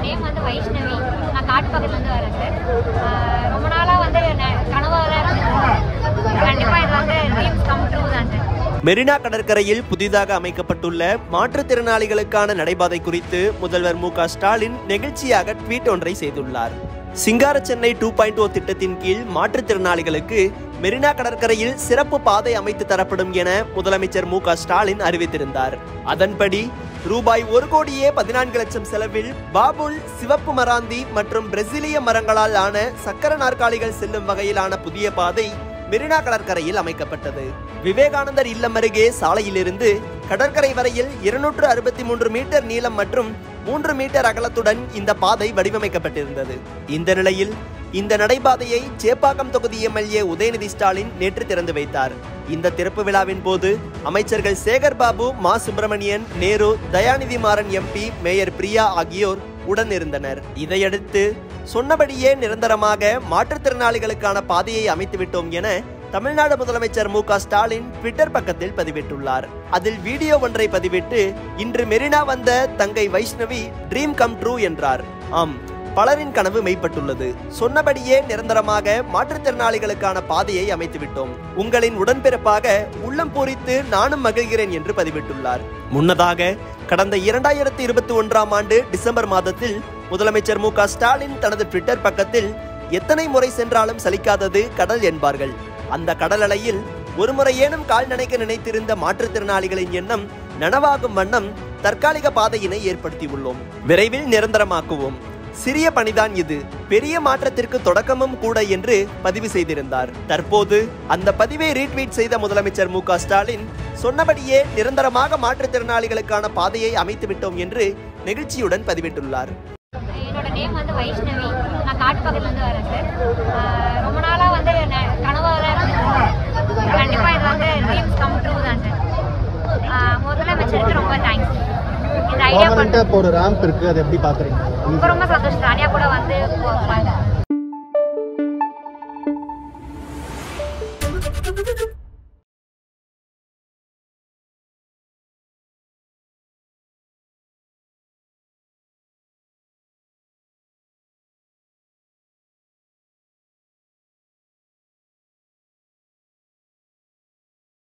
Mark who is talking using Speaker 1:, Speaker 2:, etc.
Speaker 1: name வந்து வைஷ்ணவி நான் காட்டு பக்கத்துலேருந்து வரேன் சார் ஆஹ் ரொம்ப நாளாக வந்து நெ- கனவாக தான் இருந்துச்சு கண்டிப்பாக இது வந்து ட்ரீம்ஸ் கம் ட்ரூ தான் சார்
Speaker 2: மெரினா கடற்கரையில் புதிதாக அமைக்கப்பட்டுள்ள மாற்றுத்திறனாளிகளுக்கான நடைபாதை குறித்து முதல்வர் மு க ஸ்டாலின் நெகிழ்ச்சியாக ட்வீட் ஒன்றை செய்துள்ளார் சிங்கார சென்னை டூ பாயிண்ட் ஓ திட்டத்தின் கீழ் மாற்றுத்திறனாளிகளுக்கு மெரினா கடற்கரையில் சிறப்பு பாதை அமைத்து தரப்படும் என முதலமைச்சர் மு க ஸ்டாலின் அறிவித்திருந்தார் அதன்படி ரூபாய் ஒரு கோடியே பதினான்கு லட்சம் செலவில் பாபுல் சிவப்பு மராந்தி மற்றும் பிரசிலிய மரங்களால் ஆன சக்கர நாற்காலிகள் செல்லும் வகையிலான புதிய பாதை மெரினா கடற்கரையில் அமைக்கப்பட்டது விவேகானந்தர் இல்லம் அருகே சாலையிலிருந்து கடற்கரை வரையில் இருநூற்று அறுபத்தி மூன்று மீட்டர் நீளம் மற்றும் மூன்று மீட்டர் அகலத்துடன் இந்த பாதை வடிவமைக்கப்பட்டிருந்தது இந்த நிலையில் இந்த நடைபாதையை சேப்பாக்கம் தொகுதி எம்எல்ஏ உதயநிதி ஸ்டாலின் நேற்று திறந்து வைத்தார் இந்த திறப்பு விழாவின் போது அமைச்சர்கள் சேகர் பாபு மா சுப்பிரமணியன் நேரு தயாநிதி மாறன் எம்பி மேயர் பிரியா ஆகியோர் உடன் இருந்தனர் இதையடுத்து சொன்னபடியே நிரந்தரமாக மாற்றுத்திறனாளிகளுக்கான பாதையை அமைத்துவிட்டோம் என தமிழ்நாடு முதலமைச்சர் மு க ஸ்டாலின் ட்விட்டர் பக்கத்தில் பதிவிட்டுள்ளார் அதில் வீடியோ ஒன்றை பதிவிட்டு இன்று மெரினா வந்த தங்கை வைஷ்ணவி ட்ரீம் கம் ட்ரூ என்றார் ஆம் பலரின் கனவு மெய்ப்பட்டுள்ளது சொன்னபடியே நிரந்தரமாக மாற்றுத்திறனாளிகளுக்கான பாதையை அமைத்துவிட்டோம் உங்களின் உடன்பிறப்பாக உள்ளம் பூரித்து நானும் மகிழ்கிறேன் என்று பதிவிட்டுள்ளார் முன்னதாக கடந்த இரண்டாயிரத்தி இருபத்தி ஒன்றாம் ஆண்டு டிசம்பர் மாதத்தில் முதலமைச்சர் மு க ஸ்டாலின் தனது ட்விட்டர் பக்கத்தில் எத்தனை முறை சென்றாலும் சலிக்காதது கடல் என்பார்கள் அந்த கடல் அலையில் ஒரு முறையேனும் கால் நனைக்க நினைத்திருந்த மாற்றுத்திறனாளிகளின் எண்ணம் நனவாகும் வண்ணம் தற்காலிக பாதையினை ஏற்படுத்தியுள்ளோம் விரைவில் நிரந்தரமாக்குவோம் சிறிய பணிதான் இது பெரிய மாற்றத்திற்கு தொடக்கமும் கூட என்று பதிவு செய்திருந்தார் தற்போது அந்த பதிவை ரீட்வீட் செய்த முதலமைச்சர் மு க ஸ்டாலின் சொன்னபடியே நிரந்தரமாக மாற்றுத்திறனாளிகளுக்கான பாதையை அமைத்துவிட்டோம் என்று நெகிழ்ச்சியுடன் பதிவிட்டுள்ளார்
Speaker 1: என்னோட நேம் வந்து வைஷ்ணவி நான் காட்டு பக்கத்துலேருந்து வரேன் சார் ஆஹ் ரொம்ப நாளாக வந்து நெ- கனவாக தான் இருந்துச்சு கண்டிப்பாக இது வந்து ட்ரீம்ஸ் கம் ட்ரூ தான் சார் ஆஹ் முதலமைச்சருக்கு ரொம்ப தேங்க்ஸ் இந்த ஐடியா
Speaker 3: பர்மனெண்ட்டாக இப்போ ஒரு ரேம்ப் இருக்குது அதை எப்படி பார்க்குறீங்க
Speaker 1: ரொம்ப ரொம்ப சந்தோஷம் தானியா கூட வந்து போ- ப-